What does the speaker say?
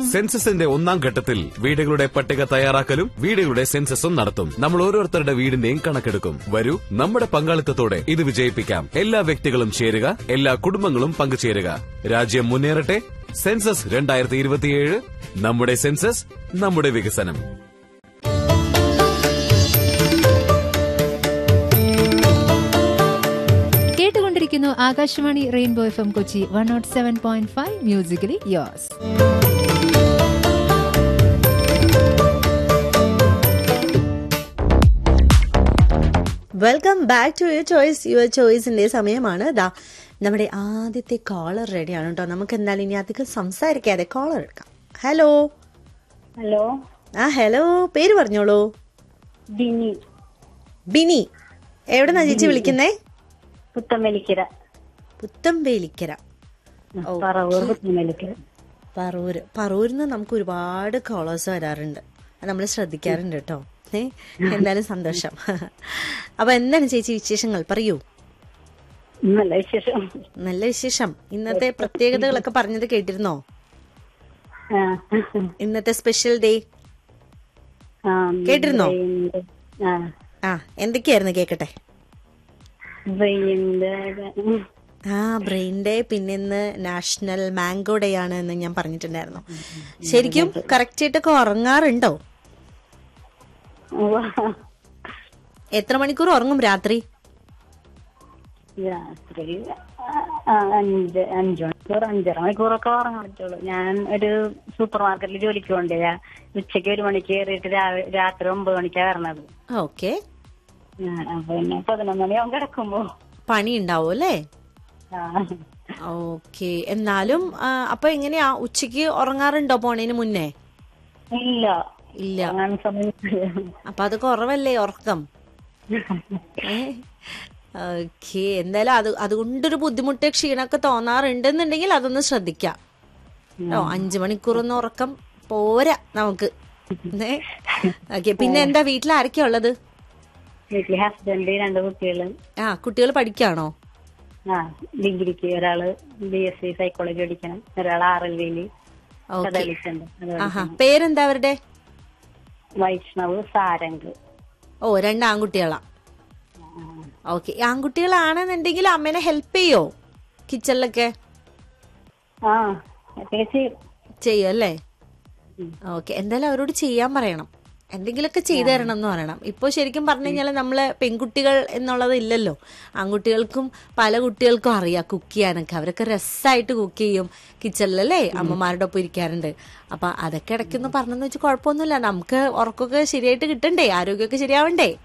സെൻസസിന്റെ ഒന്നാം ഘട്ടത്തിൽ വീടുകളുടെ പട്ടിക തയ്യാറാക്കലും വീടുകളുടെ സെൻസസും നടത്തും നമ്മൾ ഓരോരുത്തരുടെ വീടിന്റെയും കണക്കെടുക്കും വരൂ നമ്മുടെ പങ്കാളിത്തത്തോടെ ഇത് വിജയിപ്പിക്കാം എല്ലാ വ്യക്തികളും ചേരുക എല്ലാ കുടുംബങ്ങളും പങ്കുചേരുക രാജ്യം മുന്നേറട്ടെ സെൻസസ് രണ്ടായിരത്തി ഇരുപത്തിയേഴ് നമ്മുടെ സെൻസസ് നമ്മുടെ വികസനം കേട്ടുകൊണ്ടിരിക്കുന്നു Akashvani rainbow F M Kochi one nought seven point five musically yours welcome back to your choice your ചോയ്സിന്റെ സമയമാണ് ദാ നമ്മുടെ ആദ്യത്തെ കോളർ റെഡിയാണ് കേട്ടോ നമുക്ക് എന്തായാലും ഇനി അധികം സംസാരിക്കാതെ കോളർ എടുക്കാം ഹലോ ഹലോ ആ ഹലോ പേര് പറഞ്ഞോളൂ ബിനി ബിനി എവിടെന്നാ ചേച്ചി വിളിക്കുന്നേ പുത്തമ്പലിക്കര പുത്തമ്പേലിക്കര പറവൂർ പുത്തമ്പലിക്കര പറൂര് പറൂരിൽ നിന്ന് നമുക്ക് ഒരുപാട് കോളേഴ്സ് വരാറുണ്ട് അത് നമ്മൾ ശ്രദ്ധിക്കാറുണ്ട് കേട്ടോ ഏ എന്തായാലും സന്തോഷം അപ്പൊ എന്താണ് ചേച്ചി വിശേഷങ്ങൾ പറയൂ നല്ല വിശേഷം നല്ല വിശേഷം ഇന്നത്തെ പ്രത്യേകതകളൊക്കെ പറഞ്ഞത് കേട്ടിരുന്നോ ആ. ഇന്നത്തെ സ്പെഷ്യൽ ഡേ ആ, കേട്ടിരുന്നോ? ബ്രെയിനിന്റെ- ആ ആ എന്തൊക്കെയായിരുന്നു കേക്കട്ടെ ബ്രെയിനിന്റെ ഉം. ആ ബ്രെയിൻ ഡേ പിന്നെ ഇന്ന് നാഷണൽ മാംഗോ ഡേ ആണ് എന്ന് ഞാൻ പറഞ്ഞിട്ടുണ്ടായിരുന്നു ശരിക്കും കറക്റ്റ് ആയിട്ടൊക്കെ ഉറങ്ങാറുണ്ടോ ഉവ്വ. എത്ര മണിക്കൂർ ഉറങ്ങും രാത്രി രാത്രി ആ, അഞ്ച് അഞ്ചു മണിക്കൂർ അഞ്ചര മണിക്കൂറൊക്കെ ഉറങ്ങാൻ പറ്റുള്ളൂ ഞാൻ ഒരു സൂപ്പർ മാർക്കറ്റിൽ ജോലിക്ക് പോകണ്ടേ ഞാൻ ഉച്ചയ്ക്ക് ഒരു മണിക്ക് കയറിയിട്ട് രാവി- രാത്രി ഒമ്പത് മണിക്കാ വരണത് ഓക്കെ ആ, അപ്പൊ പിന്നെ പതിനൊന്ന് മണിയാവും കിടക്കുമ്പോ പണി ഉണ്ടാവും അല്ലേ ആ. ഓക്കെ എന്നാലും ആ, അപ്പൊ എങ്ങനെയാ ഉച്ചക്ക് ഉറങ്ങാറുണ്ടോ പോണേന് മുന്നേ ഇല്ല ഇല്ല ഉറങ്ങാൻ സമയത്ത് അപ്പൊ അത് കുറവല്ലേ ഉറക്കം ഓക്കെ എന്തായാലും അത് അതുകൊണ്ടൊരു ബുദ്ധിമുട്ട് ക്ഷീണമൊക്കെ തോന്നാറുണ്ടെന്നുണ്ടെങ്കിൽ അതൊന്ന് ശ്രദ്ധിക്കാം ഓ അഞ്ചു മണിക്കൂറൊന്നും ഉറക്കം പോരാ നമുക്ക് ഓക്കെ പിന്നെ എന്താ വീട്ടിൽ ആരൊക്കെയാ ഉള്ളത് വീട്ടില് ഹസ്ബൻഡ് രണ്ട് കുട്ടികള് ആ കുട്ടികൾ പഠിക്കാണോ ആ ഡിഗ്രിക്ക് ഒരാള് ബി എസ് സി സൈക്കോളജി പഠിക്കണം ഒരാൾ ആർ എൽ വിയില് ഓക്കെ കഥകളിക്കുണ്ട് അത് ആഹാ പേരെന്താ അവരുടെ വൈഷ്ണവ് സാരംഗ് ഓ രണ്ട് ആൺകുട്ടികളാ ഓക്കെ ആൺകുട്ടികളാണെന്നുണ്ടെങ്കിൽ അമ്മേനെ ഹെൽപ്പ് ചെയ്യോ കിച്ചണിലൊക്കെ ആ പ്രത്യേകിച്ച് ചെയ്യും അല്ലേ ഉം. ഓക്കെ എന്തായാലും അവരോട് ചെയ്യാൻ പറയണം എന്തെങ്കിലുമൊക്കെ ചെയ്തു തരണം എന്ന് പറയണം ഇപ്പോൾ ശരിക്കും പറഞ്ഞു കഴിഞ്ഞാൽ നമ്മള് പെൺകുട്ടികൾ എന്നുള്ളത് ഇല്ലല്ലോ ആൺകുട്ടികൾക്കും പല കുട്ടികൾക്കും അറിയാം കുക്ക് ചെയ്യാനൊക്കെ അവരൊക്കെ രസമായിട്ട് കുക്ക് ചെയ്യും കിച്ചണിലല്ലേ അമ്മമാരുടെ ഒപ്പം ഇരിക്കാറുണ്ട് അപ്പൊ അതൊക്കെ ഇടയ്ക്കൊന്ന് പറഞ്ഞെന്ന് വെച്ച് കുഴപ്പമൊന്നുമില്ല നമുക്ക് ഉറക്കമൊക്കെ ശരിയായിട്ട് കിട്ടണ്ടേ ആരോഗ്യമൊക്കെ ശരിയാവണ്ടേ